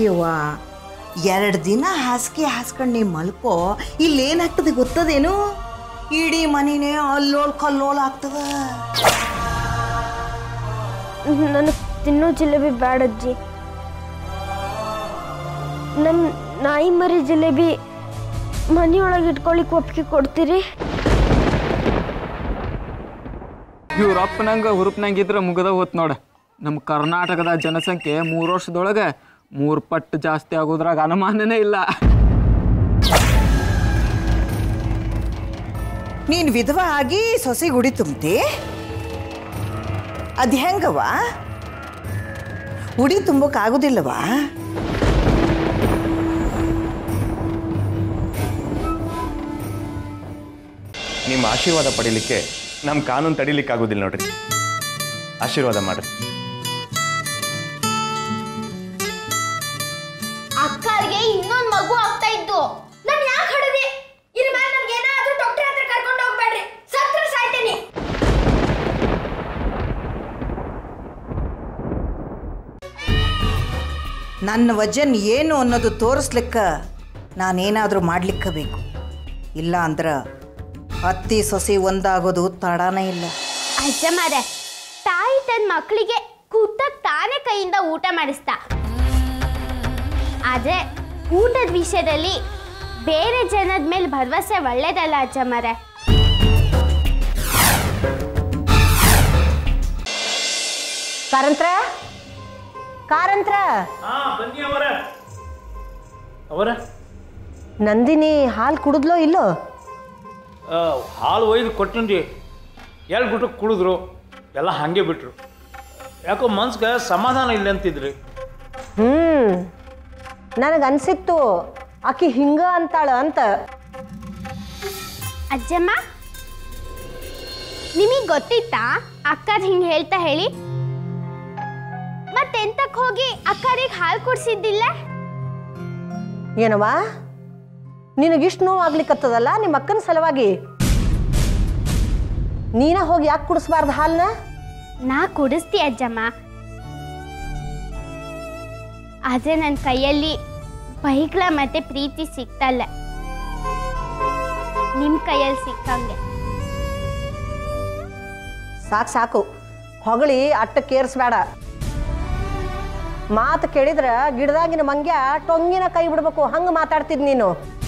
ಯಾಕೆವ್ವ ಎರಡು ದಿನ ಹಾಸಿಗೆ ಹಾಸ್ಕೊಂಡು ನೀ ಮಲ್ಕೋ ಇಲ್ಲೇನಾಗ್ತದೆ ಗೊತ್ತದೇನು ಇಡೀ ಮನೆನೇ ಅಲ್ಲೋಲ್ ಕಲ್ಲೋಲ್ ಆಗ್ತದ ನನಗೆ ತಿನ್ನೋ ಜಿಲೇಬಿ ಬ್ಯಾಡಜ್ಜಿ ನನ್ನ ನಾಯಿ ಮರಿ ಜಿಲೇಬಿ ಮನೆಯೊಳಗೆ ಇಟ್ಕೊಳಿಕ್ ಒಪ್ಪಿಗೆ ಕೊಡ್ತೀರಿ ಇವ್ರ ಅಪ್ಪನಂಗ ಹುರುಪ್ನಂಗಿದ್ರೆ ಮುಗದ ಹೋತ್ ನೋಡ ನಮ್ಮ ಕರ್ನಾಟಕದ ಜನಸಂಖ್ಯೆ ಮೂರು ವರ್ಷದೊಳಗೆ ಮೂರು ಪಟ್ಟು ಜಾಸ್ತಿ ಆಗೋದ್ರಾಗ ಅನುಮಾನನೇ ಇಲ್ಲ ನೀನು ವಿಧವ ಆಗಿ ಸೊಸೆ ಗುಡಿ ತುಂಬ್ತಿ ಅದು ಹೆಂಗವ ಉಡಿ ತುಂಬೋಕ್ಕಾಗೋದಿಲ್ಲವಾ ನಿಮ್ಮ ಆಶೀರ್ವಾದ ಪಡಿಲಿಕ್ಕೆ ನಮ್ಮ ಕಾನೂನು ತಡಿಲಿಕ್ಕೆ ಆಗೋದಿಲ್ಲ ನೋಡ್ರಿ ಆಶೀರ್ವಾದ ಮಾಡ್ರಿ ಅಕ್ಕರಿಗೆ ಇನ್ನೊಂದ್ ಮಗು ಆಗ್ತಾ ಇತ್ತು ನಾನು ಯಾಕೆ ಹಡದೆ ಇದ್ರ ಮೇಲೆ ನನ್ಗೆ ಏನಾದ್ರೂ ಡಾಕ್ಟರ್ ಹತ್ರ ಕರ್ಕೊಂಡು ಹೋಗ್ಬೇಡ್ರಿ ಸತ್ರ ಸಾಯ್ತೇನೆ ನನ್ನ ವಜನ್ ಏನು ಅನ್ನೋದು ತೋರಿಸ್ಲಿಕ್ಕ ನಾನೇನಾದರೂ ಮಾಡ್ಲಿಕ್ಕ ಬೇಕು ಇಲ್ಲ ಅಂದ್ರೆ ಅತ್ತಿ ಸೊಸೆ ಒಂದಾಗೋದು ತಡಾನೇ ಇಲ್ಲ ಅಜ್ಜಮ್ಮರೆ ತಾಯಿ ತನ್ನ ಮಕ್ಕಳಿಗೆ ಕೂತಾಗ ತಾನೇ ಕೈಯಿಂದ ಊಟ ಮಾಡಿಸ್ತಾ ಆದ್ರೆ ಊಟದ ವಿಷಯದಲ್ಲಿ ಬೇರೆ ಜನದ ಮೇಲೆ ಭರವಸೆ ಒಳ್ಳೇದಲ್ಲ ಅಜ್ಜಮ್ಮರೆ ಕಾರಂತ್ರ ಕಾರಂತ್ರ ಹಾ ಬನ್ನಿ ಅವರ ಅವರ ನಂದಿನಿ ಹಾಲು ಕುಡಿದ್ಲೋ ಇಲ್ಲೋ ಆ, ಹಾಲು ಒಯ್ದು ಕೊಟ್ಟನ್ರಿ ಎಲ್ಲಿ ಬಿಟ್ಟು ಕುಡಿದ್ರು ಎಲ್ಲ ಹಾಗೆ ಬಿಟ್ರು ಯಾಕೋ ಮನ್ಸ್ಗೆ ಸಮಾಧಾನ ಇಲ್ಲ ಅಂತಿದ್ರಿ ಹ್ಞೂ ನನಗೆ ಅನ್ಸಿತ್ತು ಆಕಿ ಹಿಂಗ ಅಂತಾಳ ಅಂತ ಅಜ್ಜಮ್ಮ ನಿಮಗೆ ಗೊತ್ತಿತ್ತಾ ಅಕ್ಕದ್ ಹಿಂಗೆ ಹೇಳ್ತಾ ಹೇಳಿ ಮತ್ತೆಂತಕ್ಕೆ ಹೋಗಿ ಅಕ್ಕರಿಗೆ ಹಾಲು ಕುಡ್ಸಿದ್ದಿಲ್ಲ ಏನವ್ವ ನಿನಗಿಷ್ಟು ನೋವು ಆಗ್ಲಿಕ್ಕತ್ತದಲ್ಲ ನಿಮ್ಮ ಅಕ್ಕನ ಸಲುವಾಗಿ ನೀನ ಹೋಗಿ ಯಾಕೆ ಕುಡಿಸ್ಬಾರ್ದು ಹಾಲನ್ನ ನಾ ಕುಡಿಸ್ತಿ ಅಜ್ಜಮ್ಮ ಆದ್ರೆ ನನ್ನ ಕೈಯಲ್ಲಿ ಬೈಗ್ಳ ಮತ್ತೆ ಪ್ರೀತಿ ಸಿಕ್ತಲ್ಲ ನಿಮ್ ಕೈಯಲ್ಲಿ ಸಿಕ್ಕಂಗೆ ಸಾಕು ಸಾಕು ಹೊಗಳಿ ಅಟ್ಟ ಕೇರ್ಸ್ಬೇಡ ಮಾತು ಕೇಳಿದ್ರ ಗಿಡದಾಗಿನ ಮಂಗ್ಯ ಟೊಂಗಿನ ಕೈ ಬಿಡ್ಬೇಕು ಹಂಗೆ ಮಾತಾಡ್ತಿದ್ ನೀನು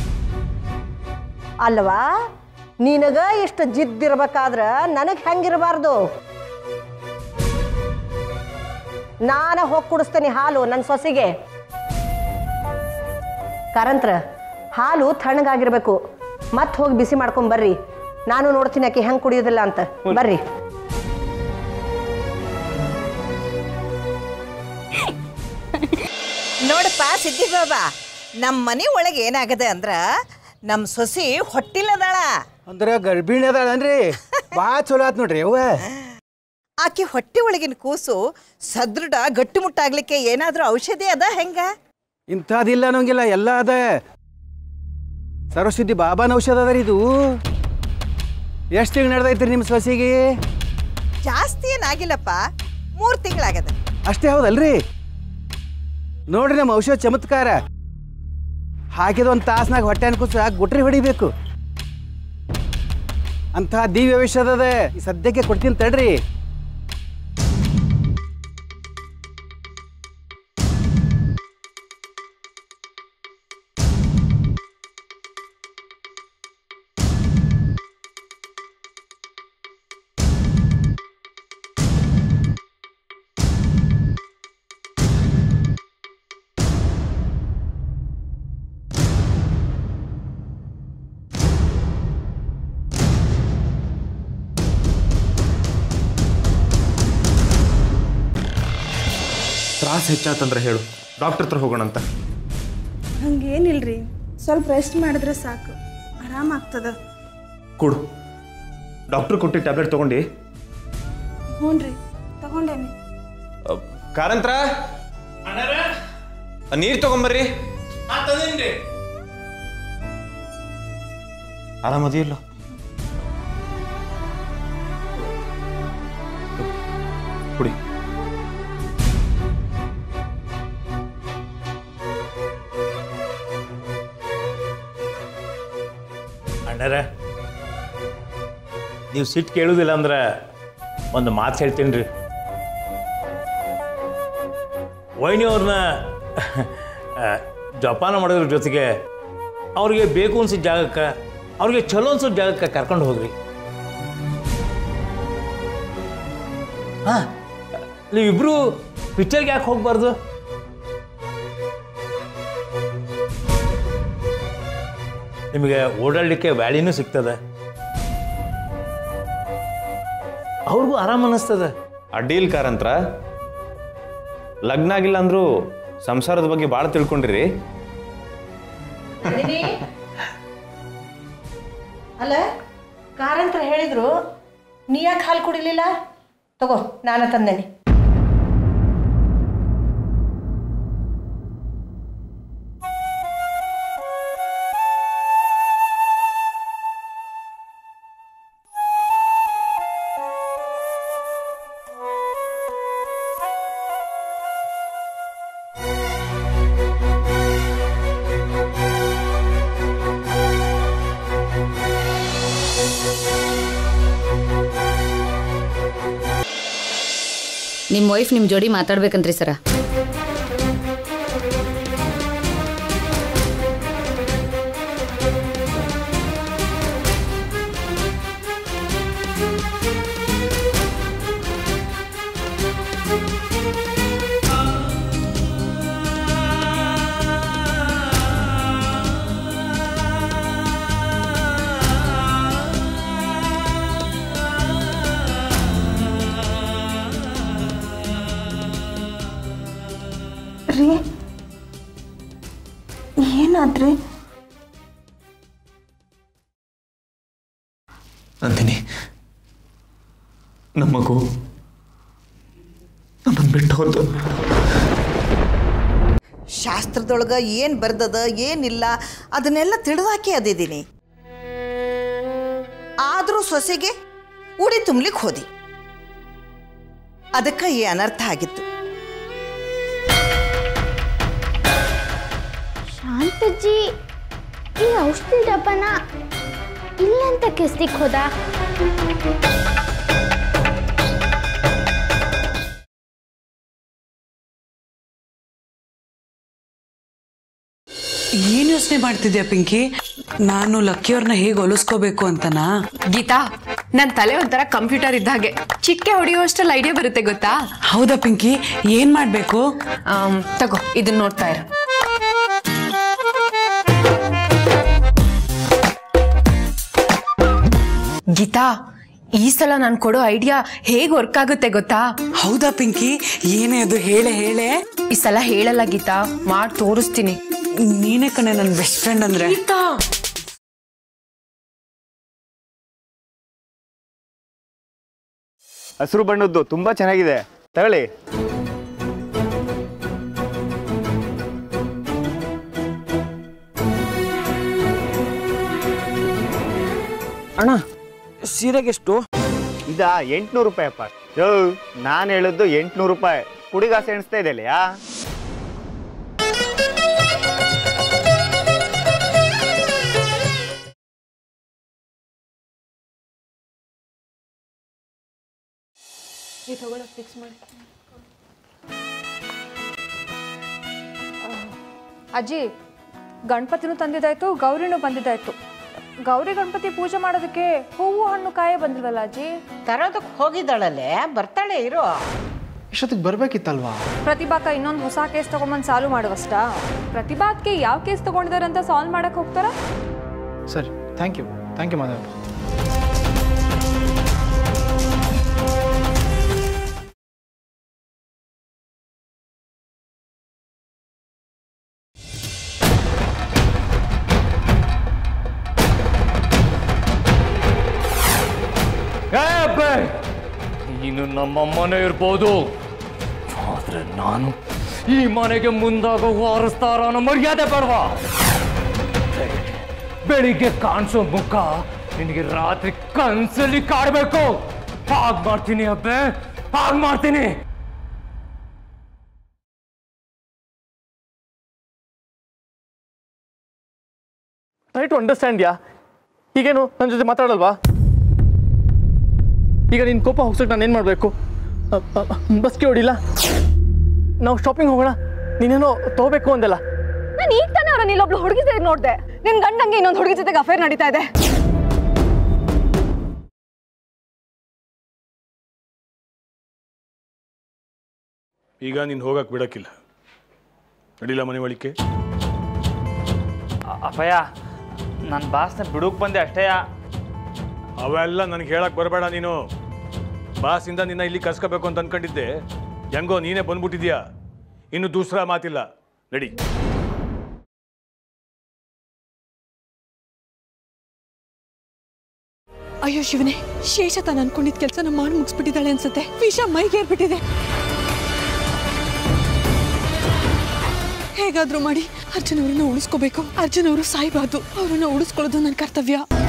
ಅಲ್ವಾ ನಿನಗ ಇಷ್ಟು ಜಿದ್ದಿರ್ಬೇಕಾದ್ರ ನನಗೆ ಹೆಂಗಿರಬಾರ್ದು ನಾನ ಹೋಗಿ ಕುಡಿಸ್ತೇನೆ ಹಾಲು ನನ್ನ ಸೊಸೆಗೆ ಕಾರಂತ್ರ ಹಾಲು ತಣ್ಣಗಾಗಿರ್ಬೇಕು ಮತ್ತೆ ಹೋಗಿ ಬಿಸಿ ಮಾಡ್ಕೊಂಡ್ ಬರ್ರಿ ನಾನು ನೋಡ್ತೀನಿ ಆಕೆ ಹೆಂಗೆ ಕುಡಿಯೋದಿಲ್ಲ ಅಂತ ಬರ್ರಿ ನೋಡಪ್ಪ ಸಿದ್ದಿ ಬಾಬಾ ನಮ್ಮ ಮನೆ ಒಳಗೆ ಏನಾಗದೆ ಅಂದ್ರೆ ನಮ್ಮ ಸೊಸಿ ಹೊಟ್ಟಿಲ್ಲದಾಳ ಅಂದ್ರೆ ಗರ್ಭಿಣಿ ಅದಾಳನ್ರಿ ಭಾಳ ಚಲೋ ಆತ್ ನೋಡ್ರಿ ಅವ್ವ ಆಕೆ ಹೊಟ್ಟೆ ಒಳಗಿನ ಕೂಸು ಸದೃಢ ಗಟ್ಟಿಮುಟ್ಟಾಗ್ಲಿಕ್ಕೆ ಏನಾದರೂ ಔಷಧಿ ಅದ ಹೆಂಗ ಇಂಥದಿಲ್ಲ ಅನ್ನೋಂಗಿಲ್ಲ ಎಲ್ಲ ಅದ ಸರಸ್ವತಿ ಬಾಬಾನ ಔಷಧ ಅದ ರೀ ಇದು ಎಷ್ಟು ತಿಂಗಳು ನಡೆದೈತ್ರಿ ನಿಮ್ಮ ಸೊಸಿಗೆ ಜಾಸ್ತಿ ಏನಾಗಿಲ್ಲಪ್ಪ ಮೂರು ತಿಂಗಳಾಗದ ಅಷ್ಟೇ ಹೌದಲ್ರಿ ನೋಡ್ರಿ ನಮ್ಮ ಔಷಧ ಚಮತ್ಕಾರ ಹಾಕಿದ ಒಂದು ತಾಸ್ನಾಗ ಹೊಟ್ಟೆ ಅನ್ಕೂಸ ಗುಟ್ರಿ ಹೊಡಿಬೇಕು ಅಂಥ ದಿವ್ಯ ಔಷಧ ಅದ ಈ ಸದ್ಯಕ್ಕೆ ಕೊಡ್ತೀನಿ ತಡ್ರಿ ತ್ರಾಸ ಹೆಚ್ಚಾತಂದ್ರೆ ಹೇಳು ಡಾಕ್ಟರ್ ಹತ್ರ ಹೋಗೋಣ ಅಂತ ಹಂಗೇನಿಲ್ರಿ ಸ್ವಲ್ಪ ರೆಸ್ಟ್ ಮಾಡಿದ್ರೆ ಸಾಕು ಆರಾಮಾಗ್ತದ ಕೊಡು ಡಾಕ್ಟರ್ ಕೊಟ್ಟು ಟ್ಯಾಬ್ಲೆಟ್ ತಗೊಂಡು ಹ್ಞೂ ರೀ ತಗೊಂಡೇನಿ ಕಾರಂತ್ರ ನೀರು ತಗೊಂಬರ್ರಿ ಆರಾಮದಿಯಲ್ಲ ಕುಡಿ ಅಣ್ಣಾರ ನೀವು ಸಿಟ್ಟು ಕೇಳುವುದಿಲ್ಲ ಅಂದ್ರೆ ಒಂದು ಮಾತು ಹೇಳ್ತೀನಿ ರೀ ವೈನಿ ಅವ್ರನ್ನ ಜಪಾನ ಮಾಡೋದ್ರ ಜೊತೆಗೆ ಅವ್ರಿಗೆ ಬೇಕು ಅನ್ಸಿದ ಜಾಗಕ್ಕೆ ಅವ್ರಿಗೆ ಚಲೋ ಅನ್ಸೋ ಜಾಗಕ್ಕೆ ಕರ್ಕೊಂಡು ಹೋಗ್ರಿ ಹಾಂ ನೀವಿಬ್ರು ಪಿಕ್ಚರ್ಗೆ ಯಾಕೆ ಹೋಗ್ಬಾರ್ದು ನಿಮಗೆ ಓಡಾಡಲಿಕ್ಕೆ ವ್ಯಾಲಿನೂ ಸಿಗ್ತದೆ ಅವ್ರಿಗೂ ಆರಾಮ ಅನ್ನಿಸ್ತದೆ ಅಡ್ಡಿಲ್ ಕಾರಂತ್ರ ಲಗ್ನ ಆಗಿಲ್ಲ ಅಂದ್ರೂ ಸಂಸಾರದ ಬಗ್ಗೆ ಭಾಳ ತಿಳ್ಕೊಂಡಿರಿ ಅಲ್ಲ ಕಾರಂತ್ರ ಹೇಳಿದ್ರು ನೀ ಯಾಕೆ ಹಾಲು ಕುಡಿಲಿಲ್ಲ ತಗೋ ನಾನು ತಂದೇನೆ ನಿಮ್ಮ ವೈಫ್ ನಿಮ್ಮ ಜೋಡಿ ಮಾತಾಡ್ಬೇಕಂತ್ರಿ ಸರ ರೀ ಏನಾದ್ರಿ ನಂದಿನಿ ನಮ್ಮ ಮಗು ನಮ್ಮನ್ನು ಬಿಟ್ಟು ಹೋದ ಶಾಸ್ತ್ರದೊಳಗೆ ಏನು ಬರ್ದದ ಏನಿಲ್ಲ ಅದನ್ನೆಲ್ಲ ತಿಳಿದಾಕಿ ಅದಿದ್ದೀನಿ ಆದರೂ ಸೊಸೆಗೆ ಉಡಿ ತುಂಬ್ಲಿಕ್ಕೆ ಹೋದಿ ಅದಕ್ಕೆ ಈ ಅನರ್ಥ ಆಗಿತ್ತು ಶಾಂತಜ್ಜಿ ಈ ಔಷಧಿ ಡಬ್ಬನ ಇಲ್ಲಂತ ಕೆಸ್ಲಿಕ್ಕೆ ಹೋದ ಏನ್ ಯೋಚನೆ ಮಾಡ್ತಿದ್ಯಾ ಪಿಂಕಿ ನಾನು ಲಕ್ಕಿಯವ್ರನ್ನ ಹೇಗೆ ಹೊಲಿಸ್ಕೋಬೇಕು ಅಂತನಾ ಗೀತಾ ನನ್ ತಲೆ ಒಂಥರ ಕಂಪ್ಯೂಟರ್ ಇದ್ದ ಹಾಗೆ ಚಿಟ್ಟೆ ಹೊಡೆಯುವಷ್ಟರಲ್ಲಿ ಐಡಿಯಾ ಬರುತ್ತೆ ಗೊತ್ತಾ ಹೌದಾ ಪಿಂಕಿ ಏನ್ ಮಾಡ್ಬೇಕು ಆಮ್, ತಗೋ ಇದನ್ನ ನೋಡ್ತಾ ಇರು ಗೀತಾ ಈ ಸಲ ನಾನು ಕೊಡೋ ಐಡಿಯಾ ಹೇಗ್ ವರ್ಕ್ ಆಗುತ್ತೆ ಗೊತ್ತಾ ಹೌದಾ ಪಿಂಕಿ ಏನೇ ಅದು ಹೇಳೆ ಹೇಳೆ ಈ ಸಲ ಹೇಳಲ್ಲ ಗೀತಾ ಮಾಡಿ ತೋರಿಸ್ತೀನಿ ನೀನೇ ಕಣೆ ನನ್ನ ಬೆಸ್ಟ್ ಫ್ರೆಂಡ್ ಅಂದ್ರೆ ಗೀತಾ ಹಸಿರು ಬಣ್ಣದ್ದು ತುಂಬಾ ಚೆನ್ನಾಗಿದೆ ತಗೊಳ್ಳಿ ಅಣ್ಣ ಸೀರೆಗೆ ಎಷ್ಟು ಇದಾ ಎಂಟ್ನೂರು ರೂಪಾಯಿ ಅಪ್ಪ ಯೋ ನಾನು ಹೇಳಿದ್ದು ಎಂಟ್ನೂರು ರೂಪಾಯಿ ಕುಡಿಗಾಸೆ ಎಣಿಸ್ತಾ ಇದೆಯಲ್ಲ ಅಜ್ಜಿ ಗಣಪತಿನೂ ತಂದಿದ್ದಾಯ್ತು ಗೌರಿನೂ ಬಂದಿದ್ದಾಯ್ತು ಗೌರಿ ಗಣಪತಿ ಪೂಜೆ ಮಾಡೋದಕ್ಕೆ ಹೂವು ಹಣ್ಣು ಕಾಯೇ ಬಂದಿಲ್ವಲ್ಲ ಅಜ್ಜಿ ತರೋದಕ್ಕೆ ಹೋಗಿದ್ದಾಳಲ್ಲೇ ಬರ್ತಾಳೆ ಇರೋ ಇಷ್ಟೊತ್ತಿಗೆ ಬರ್ಬೇಕಿತ್ತಲ್ವಾ ಪ್ರತಿಭಾಕ ಇನ್ನೊಂದು ಹೊಸ ಕೇಸ್ ತಗೊಂಡ್ಬಂದು ಸಾಲ್ವ್ ಮಾಡುವಷ್ಟ ಪ್ರತಿಭಾತ್ಗೆ ಯಾವ ಕೇಸ್ ತಗೊಂಡಿದ್ದಾರೆ ಅಂತ ಸಾಲ್ವ್ ಮಾಡಕ್ ಹೋಗ್ತಾರ ಸರಿ thank you thank you Madhav ನೀನು ನಮ್ಮಮ್ಮನೇ ಇರ್ಬೋದು ಆದ್ರೆ ನಾನು ಈ ಮನೆಗೆ ಮುಂದಾಗ ವಾರಸ್ತಾರ ಅನ್ನೋ ಮರ್ಯಾದೆ ಬೇಡವಾ ಬೆಳಿಗ್ಗೆ ಕಾಣಿಸೋ ಮುಖ ನಿನಗೆ ರಾತ್ರಿ ಕನ್ಸಲ್ಲಿ ಕಾಡ್ಬೇಕು ಹಾಗ್ ಮಾಡ್ತೀನಿ ಅಬ್ಬೆ ಹಾಗ್ ಮಾಡ್ತೀನಿ ಟ್ರೈ ಟು ಅಂಡರ್ಸ್ಟ್ಯಾಂಡ್ ಯಾ ಈಗೇನು ನನ್ನ ಜೊತೆ ಮಾತಾಡಲ್ವಾ ಈಗ ನಿನ್ನ ಕೋಪ ಹೋಗ್ಸಕ್ಕೆ ನಾನು ಏನು ಮಾಡಬೇಕು ಬಸ್ಗೆ ಹೊಡಿಲ್ಲ ನಾವು ಶಾಪಿಂಗ್ ಹೋಗೋಣ ನೀನೇನೋ ತಗೋಬೇಕು ಅಂದಲ್ಲ ನಾನು ಈಗ ತಾನೇ ಅವ್ರನ್ನ ಇಲ್ಲೊಬ್ಳು ಹುಡುಗಿ ಜೊತೆ ನೋಡಿದೆ ನಿನ್ ಗಂಡಂಗೆ ಇನ್ನೊಂದು ಹುಡುಗಿ ಜೊತೆಗೆ ಅಫೇರ್ ನಡೀತಾ ಇದೆ ಈಗ ನೀನು ಹೋಗಕ್ಕೆ ಬಿಡಕ್ಕಿಲ್ಲ ನಡಿಲ್ಲ ಮನೆ ಒಳಿಕೆ ಅಪ್ಪಯ್ಯ ನನ್ನ ಬಾಸ್ನ ಬಿಡುಕ್ ಬಂದೆ ಅಷ್ಟೇಯ ಅವೆಲ್ಲ ನನಗೆ ಹೇಳಕ್ ಬರಬೇಡ ನೀನು ಬಾಸಿಂದ ನಿನ್ನ ಇಲ್ಲಿ ಕರ್ಸ್ಕೋಬೇಕು ಅಂತ ಅನ್ಕೊಂಡಿದ್ದೆ ಹೆಂಗೋ ನೀನೇ ಬಂದ್ಬಿಟ್ಟಿದ್ಯಾ ಇನ್ನು ದೂಸರ ಮಾತಿಲ್ಲ ನಡಿ ಅಯ್ಯೋ ಶಿವನೇ ಶೇಷ ತಾನು ಅನ್ಕೊಂಡಿದ್ ಕೆಲಸನ ಮಾಡಿ ಮುಗಿಸ್ಬಿಟ್ಟಿದ್ದಾಳೆ ಅನ್ಸುತ್ತೆ ವಿಷ ಮೈಗೇರ್ಬಿಟ್ಟಿದೆ ಹೇಗಾದ್ರೂ ಮಾಡಿ ಅರ್ಜುನ್ ಅವ್ರನ್ನ ಉಳಿಸ್ಕೋಬೇಕು ಅರ್ಜುನ್ ಅವರು ಸಾಯ್ಬಾರ್ದು ಅವ್ರನ್ನ ಉಳಿಸ್ಕೊಳ್ಳೋದು ನನ್ನ ಕರ್ತವ್ಯ